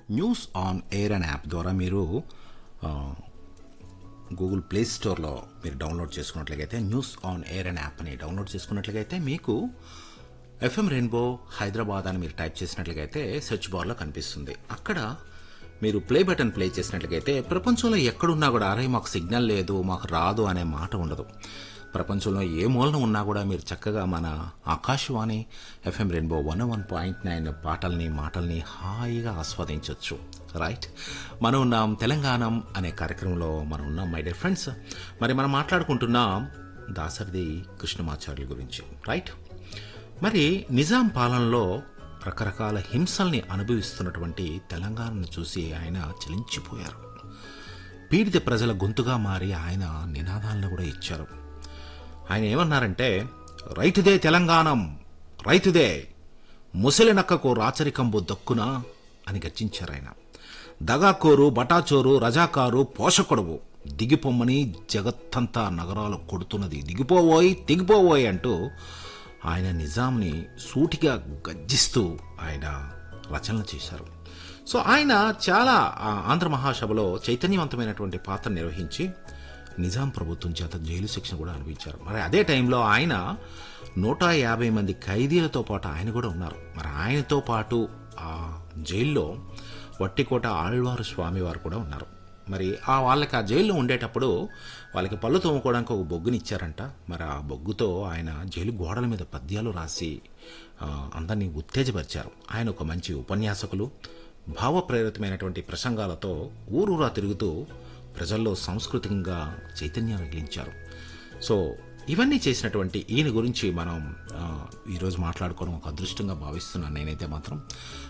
news on air అనే app ద్వారా మీరు ఆ, గూగుల్ ప్లే స్టోర్లో మీరు డౌన్లోడ్ చేసుకున్నట్లయితే న్యూస్ ఆన్ ఎయిర్ అనే యాప్ని డౌన్లోడ్ చేసుకున్నట్లయితే మీకు ఎఫ్ఎం రెయిన్బో హైదరాబాద్ అని మీరు టైప్ చేసినట్లయితే సెర్చ్ బార్లో కనిపిస్తుంది అక్కడ మీరు ప్లే బటన్ ప్లే చేసినట్లయితే ప్రపంచంలో ఎక్కడున్నా కూడా అరే మాకు సిగ్నల్ లేదు మాకు రాదు అనే మాట ఉండదు ప్రపంచంలో ఏ మూలన ఉన్నా కూడా మీరు చక్కగా మన Akashvani FM rainbow one one point nine పాటల్ని మాటల్ని హాయిగా ఆస్వాదించవచ్చు రైట్ మనం ఉన్నాం తెలంగాణం అనే కార్యక్రమంలో మనం ఉన్నాం మై డియర్ ఫ్రెండ్స్ మరి మనం మాట్లాడుకుంటున్నాం దాసరిది కృష్ణమాచార్యుల గురించి రైట్ మరి నిజాం పాలనలో రకరకాల హింసల్ని అనుభవిస్తున్నటువంటి తెలంగాణను చూసి ఆయన చలించిపోయారు పీడిత ప్రజల గొంతుగా మారి ఆయన నినాదాలను కూడా ఇచ్చారు ఆయన ఏమన్నారంటే రైతుదే తెలంగాణం రైతుదే ముసలి నక్కకు రాచరికంబు దక్కునా అని గర్జించారు ఆయన దగాకోరు బటాచోరు రజాకారు పోషకుడువు దిగిపోమ్మని జగత్తంతా నగరాలు కొడుతున్నది దిగిపోవోయ్ దిగిపోవోయ్ అంటూ ఆయన నిజాంని సూటిగా గర్జిస్తూ ఆయన రచనలు చేశారు సో ఆయన చాలా ఆ, ఆంధ్ర మహాసభలో చైతన్యవంతమైనటువంటి పాత్ర నిర్వహించి నిజాం ప్రభుత్వం చేత జైలు శిక్షణ కూడా అనుభవించారు మరి అదే టైంలో ఆయన నూట యాభై మంది ఖైదీలతో పాటు ఆయన కూడా ఉన్నారు మరి ఆయనతో పాటు ఆ జైల్లో వట్టికోట ఆళ్వారు స్వామి వారు కూడా ఉన్నారు మరి ఆ వాళ్ళకి ఆ జైల్లో ఉండేటప్పుడు వాళ్ళకి పళ్ళు తోముకోవడానికి ఒక బొగ్గుని ఇచ్చారంట మరి ఆ బొగ్గుతో ఆయన జైలు గోడల మీద పద్యాలు రాసి ఆ, అందరినీ ఉత్తేజపరిచారు ఆయన ఒక మంచి ఉపన్యాసకులు భావప్రేరితమైనటువంటి ప్రసంగాలతో ఊరూరా తిరుగుతూ ప్రజల్లో సాంస్కృతికంగా చైతన్యాన్ని రగిలించారు సో ఇవన్నీ చేసినటువంటి ఈయన గురించి మనం ఆ, ఈరోజు మాట్లాడుకోవడం ఒక అదృష్టంగా భావిస్తున్నాను నేనైతే మాత్రం